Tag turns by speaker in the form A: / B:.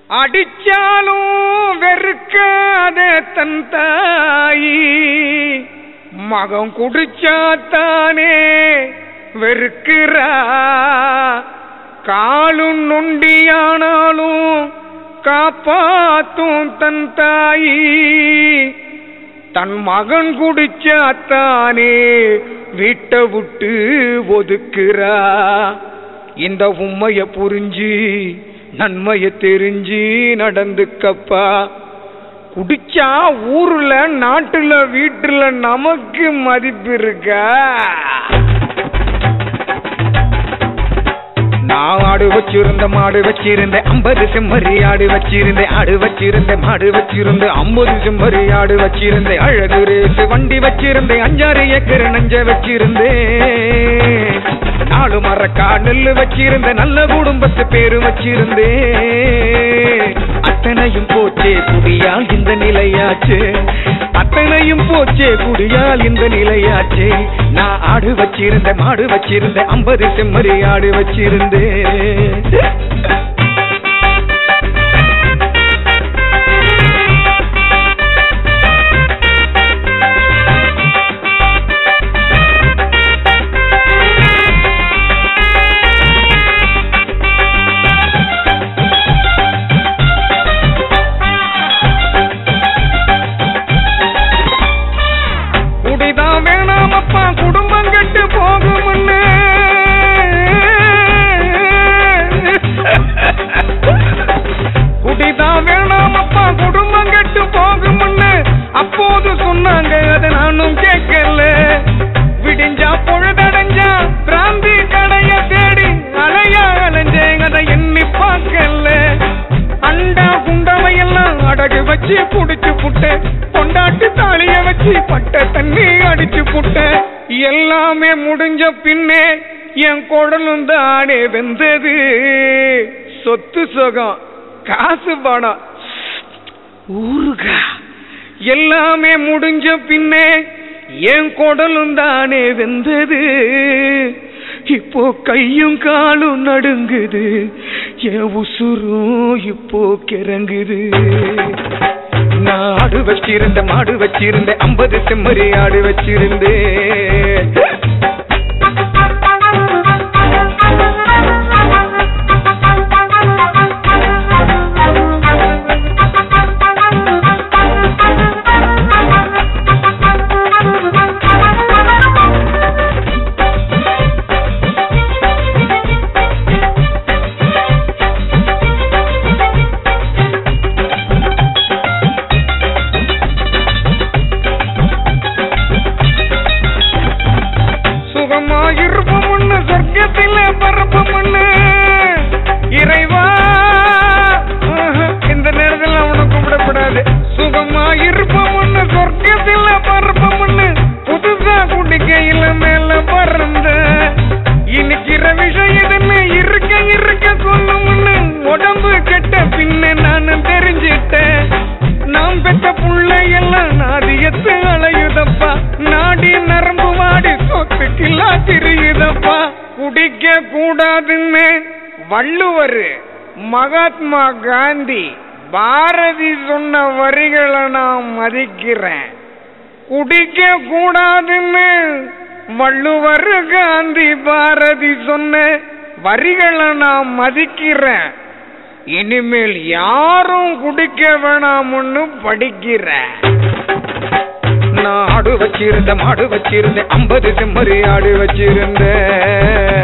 A: அடிச்சாலும் வெறுக்காத தன் தாயி மகம் குடிச்சாத்தானே வெறுக்கிறா காலும் நொண்டியானாலும் காப்பாத்தும் தன் தாயி தன் மகன் குடிச்சாத்தானே வீட்டை விட்டு ஒதுக்குறா இந்த உண்மைய புரிஞ்சு நன்மைய தெரிஞ்சு நடந்துக்கப்பா குடிச்சா ஊர்ல நாட்டுல வீட்டுல நமக்கு மதிப்பு இருக்கா நான் ஆடு வச்சிருந்த மாடு வச்சிருந்தேன் ஐம்பது செம்மறி ஆடு வச்சிருந்தேன் ஆடு வச்சிருந்தேன் மாடு வச்சிருந்தேன் ஐம்பது செம்மறி ஆடு வச்சிருந்தேன் அழகு ரேசு வண்டி வச்சிருந்தேன் அஞ்சாறு ஏக்கர் நஞ்ச வச்சிருந்தேன் நாலு மரக்கா நெல்லு வச்சிருந்தேன் நல்ல குடும்பத்து பேரு வச்சிருந்தேன் அத்தனையும் போச்சே குடியால் இந்த நிலையாச்சு அத்தனையும் போச்சே குடியால் இந்த நிலையாச்சு நான் ஆடு வச்சிருந்தேன் மாடு வச்சிருந்தேன் ஐம்பது செம்மறி ஆடு வச்சிருந்தேன் குடிதான் வேணாமப்பா குடும்பம் கெட்டு போகும்னு குடிதான் வேணாமப்பா குடும்பம் கெட்டு போகும்னு அப்போது சொன்னாங்க அதை நானும் கேட்கல விடிஞ்சா பொழுதடைஞ்சா பிராந்தி கடைய தேடி அலையா அலைஞ்சேன் அதை எண்ணி பார்க்கல அண்டா குண்டவையெல்லாம் அடகு வச்சு புடிச்சு புட்டேன் கொண்டாட்டு தாலிய வச்சு பட்ட தண்ணி அடிச்சு புட்டேன் எல்லாமே முடிஞ்ச பின்னே என் குடலும் தானே வெந்தது சொத்து சுகம் காசு பணம் ஊருகா எல்லாமே முடிஞ்ச பின்னே என் குடலும் தானே வெந்தது இப்போ கையும் காலும் நடுங்குது என் உசுரும் இப்போ கிறங்குது நான் ஆடு வச்சிருந்த மாடு வச்சிருந்த ஐம்பது செம்மறி ஆடு வச்சிருந்தேன் சுகமாயிருப்போம்னு சொர்க்கத்தில பரப்போம்னு இறைவா ஆஹா, இந்த நேரத்தில் அவனை கும்பிடக்கூடாது சுகமாயிருப்போம்னு சொர்க்கத்தில பரப்போம்னு புதுசா குடிக்கையில மேல பறந்த இனிக்கிற விஷயம் இருக்க இருக்க சொல்லும்னு உடம்பு கெட்ட பின்ன நான் தெரிஞ்சிட்டேன் நாம் பெற்ற புள்ளை எல்லாம் நாதியத்து அலையுதப்பா நாடி நரம்பு வாடி சொத்துக்கில்லா திரியுதப்பா குடிக்க கூடாதுன்னு வள்ளுவர் மகாத்மா காந்தி பாரதி சொன்ன வரிகளை நான் மதிக்கிறேன் குடிக்க கூடாதுன்னு வள்ளுவர் காந்தி பாரதி சொன்ன வரிகளை நான் மதிக்கிறேன் இனிமேல் யாரும் குடிக்க வேணாம்னு படிக்கிறேன் நான் ஆடு வச்சிருந்த மாடு வச்சிருந்தேன் ஐம்பது செம்மறி ஆடு வச்சிருந்தேன்